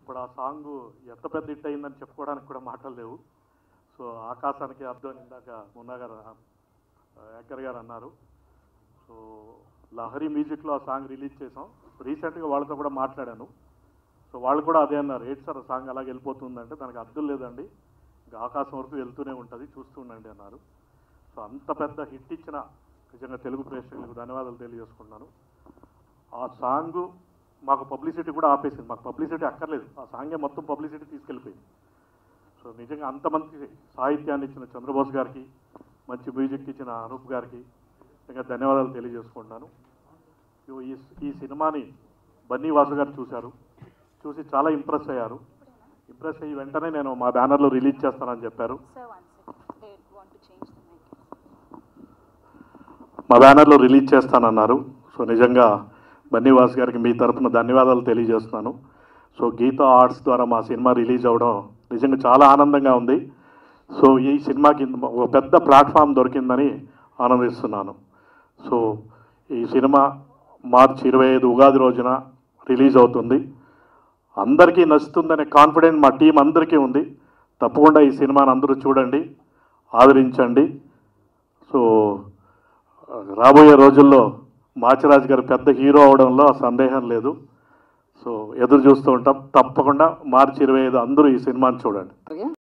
ఇప్పుడు ఆ సాంగ్ ఎంత పెద్ద హిట్ అయిందని చెప్పుకోవడానికి కూడా మాటలు లేవు సో ఆకాశానికి అర్థం ఇందాక మున్నా గారు ఆ, యాంకర్ గారు అన్నారు సో లహరి మ్యూజిక్లో ఆ సాంగ్ రిలీజ్ చేసాం రీసెంట్గా వాళ్ళతో కూడా మాట్లాడాను సో వాళ్ళు కూడా అదే అన్నారు ఏంటి సార్ ఆ సాంగ్ అలాగే వెళ్ళిపోతుందంటే దానికి అర్థం లేదండి ఇంకా ఆకాశం వరకు వెళ్తూనే ఉంటుంది చూస్తూ ఉండండి అన్నారు సో అంత పెద్ద హిట్ ఇచ్చిన నిజంగా తెలుగు ప్రేక్షకులకు ధన్యవాదాలు తెలియజేసుకుంటున్నాను ఆ సాంగ్ మాకు పబ్లిసిటీ కూడా ఆపేసింది మాకు పబ్లిసిటీ అక్కర్లేదు ఆ సాంగే మొత్తం పబ్లిసిటీ తీసుకెళ్ళిపోయింది సో నిజంగా అంత మంచి సాహిత్యాన్ని ఇచ్చిన చంద్రబోస్ గారికి మంచి మ్యూజిక్ ఇచ్చిన అనూప్ గారికి నిజంగా ధన్యవాదాలు తెలియజేసుకుంటున్నాను ఇగో ఈ ఈ సినిమాని బన్నీ వాసు గారు చూశారు చూసి చాలా ఇంప్రెస్ అయ్యారు ఇంప్రెస్ అయ్యి వెంటనే నేను మా బ్యానర్లో రిలీజ్ చేస్తానని చెప్పారు Sir, one second. They want to change the mic. మా బ్యానర్లో రిలీజ్ చేస్తానన్నారు సో నిజంగా బన్నీవాస్ గారికి మీ తరపున ధన్యవాదాలు తెలియజేస్తున్నాను సో గీతా ఆర్ట్స్ ద్వారా మా సినిమా రిలీజ్ అవ్వడం నిజంగా చాలా ఆనందంగా ఉంది సో ఈ సినిమాకి ఒక పెద్ద ప్లాట్ఫామ్ దొరికిందని ఆనందిస్తున్నాను సో ఈ సినిమా మార్చి ఇరవై ఐదు ఉగాది రోజున రిలీజ్ అవుతుంది అందరికీ నచ్చుతుందనే కాన్ఫిడెంట్ మా టీం అందరికీ ఉంది తప్పకుండా ఈ సినిమాని అందరూ చూడండి ఆదరించండి సో రాబోయే రోజుల్లో మాచిరాజు గారు పెద్ద హీరో అవడంలో సందేహం లేదు సో ఎదురు చూస్తూ ఉంటాం తప్పకుండా మార్చి ఇరవై ఐదు అందరూ ఈ సినిమాని చూడండి అలాగే